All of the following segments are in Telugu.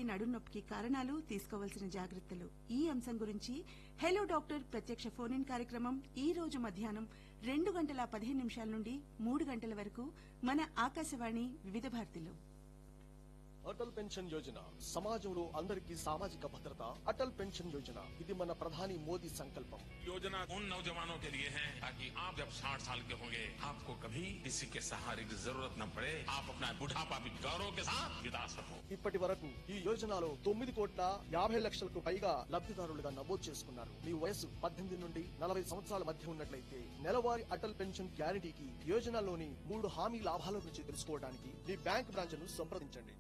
నడుం నొప్పికి కారణాలు తీసుకోవాల్సిన జాగ్రత్తలు ఈ అంశం గురించి హెలో డాక్టర్ ప్రత్యక్ష ఫోన్ ఇన్ కార్యక్రమం ఈ రోజు మధ్యాహ్నం రెండు గంటల పదిహేను నిమిషాల నుండి మూడు గంటల వరకు మన ఆకాశవాణి వివిధ భారతిలో అటల్ పెన్షన్ యోజన సమాజంలో అందరికీ సామాజిక భద్రత అటల్ పెన్షన్ యోజన ఇది మన ప్రధాని మోదీ సంకల్పం योजना उन नौजवानों के लिए है ताकि आप जब 60 साल के होंगे आपको कभी किसी के सहारे की जरूरत न पड़े आप अपना बुढ़ापा भी गौरव के साथ बिता सको ఇప్పటి వరకు ఈ యోజనలో తొమ్మిది కోట్ల యాభై లక్షలకు పైగా లబ్ధిదారులుగా నమోదు చేసుకున్నారు మీ వయసు పద్దెనిమిది నుండి నలభై సంవత్సరాల మధ్య ఉన్నట్లయితే నెలవారీ అటల్ పెన్షన్ గ్యారంటీకి యోజనలోని మూడు హామీ లాభాల గురించి తెలుసుకోవడానికి మీ బ్యాంక్ బ్రాంచ్ను సంప్రదించండి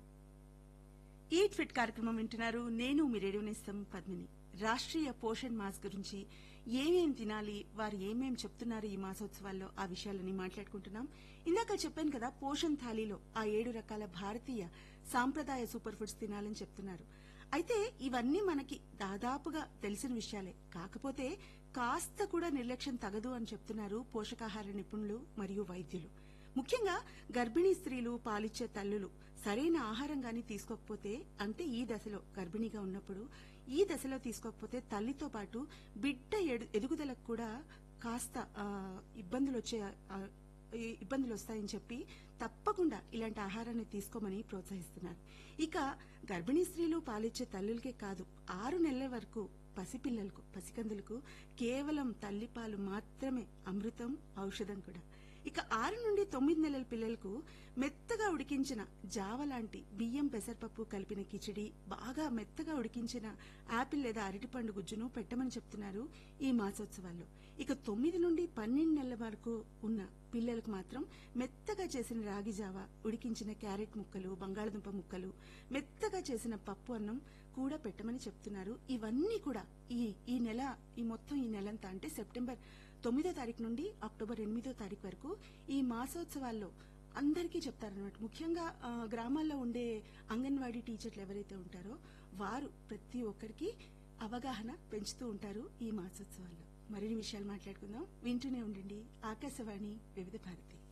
ఈట్ ఫిట్ కార్యక్రమం వింటున్నారు నేను మీ రేడియో నేస్తం పద్మిని రాష్ట్రీయ పోషణ్ మాస్ గురించి ఏమేం తినాలి వారు ఏమేం చెప్తున్నారు ఈ మాసోత్సవాల్లో ఆ విషయాలని మాట్లాడుకుంటున్నాం ఇందాక చెప్పాను కదా పోషణ్ థాలీలో ఆ ఏడు రకాల భారతీయ సాంప్రదాయ సూపర్ ఫుడ్స్ తినాలని చెప్తున్నారు అయితే ఇవన్నీ మనకి దాదాపుగా తెలిసిన విషయాలే కాకపోతే కాస్త కూడా నిర్లక్ష్యం తగదు అని చెప్తున్నారు పోషకాహార నిపుణులు మరియు వైద్యులు ముఖ్యంగా గర్భిణీ స్త్రీలు పాలిచ్చే తల్లులు సరైన ఆహారం గాని తీసుకోకపోతే అంటే ఈ దశలో గర్భిణీగా ఉన్నప్పుడు ఈ దశలో తీసుకోకపోతే తల్లితో పాటు బిడ్డ ఎడు- ఎదుగుదలకు కూడా కాస్త ఆ, ఇబ్బందులు వచ్చే ఆ, ఈ ఇబ్బందులు వస్తాయని చెప్పి తప్పకుండా ఇలాంటి ఆహారాన్ని తీసుకోమని ప్రోత్సహిస్తున్నారు ఇక గర్భిణీ స్త్రీలు పాలిచ్చే తల్లులకే కాదు ఆరు నెలల వరకు పసిపిల్లలకు పసికందులకు కేవలం తల్లిపాలు మాత్రమే అమృతం ఔషధం కూడా ఇక ఆరు నుండి తొమ్మిది నెలల పిల్లలకు మెత్తగా ఉడికించిన జావ లాంటి బియ్యం పెసరపప్పు కలిపిన కిచిడి బాగా మెత్తగా ఉడికించిన యాపిల్ లేదా అరటిపండు గుజ్జును పెట్టమని చెప్తున్నారు ఈ మాసోత్సవాల్లో ఇక తొమ్మిది నుండి పన్నెండు నెలల వరకు ఉన్న పిల్లలకు మాత్రం మెత్తగా చేసిన రాగి జావ ఉడికించిన క్యారెట్ ముక్కలు బంగాళదుంప ముక్కలు మెత్తగా చేసిన పప్పు అన్నం కూడా పెట్టమని చెప్తున్నారు ఇవన్నీ కూడా ఈ ఈ నెల ఈ మొత్తం ఈ నెలంతా అంటే సెప్టెంబర్ తొమ్మిదో తారీఖు నుండి అక్టోబర్ ఎనిమిదో తారీఖు వరకు ఈ మాసోత్సవాల్లో అందరికీ చెప్తారనమాట ముఖ్యంగా ఆ, గ్రామాల్లో ఉండే అంగన్వాడీ టీచర్లు ఎవరైతే ఉంటారో వారు ప్రతి ఒక్కరికి అవగాహన పెంచుతూ ఉంటారు ఈ మాసోత్సవాల్లో మరిన్ని విషయాలు మాట్లాడుకుందాం వింటూనే ఉండండి ఆకాశవాణి వివిధ భారతి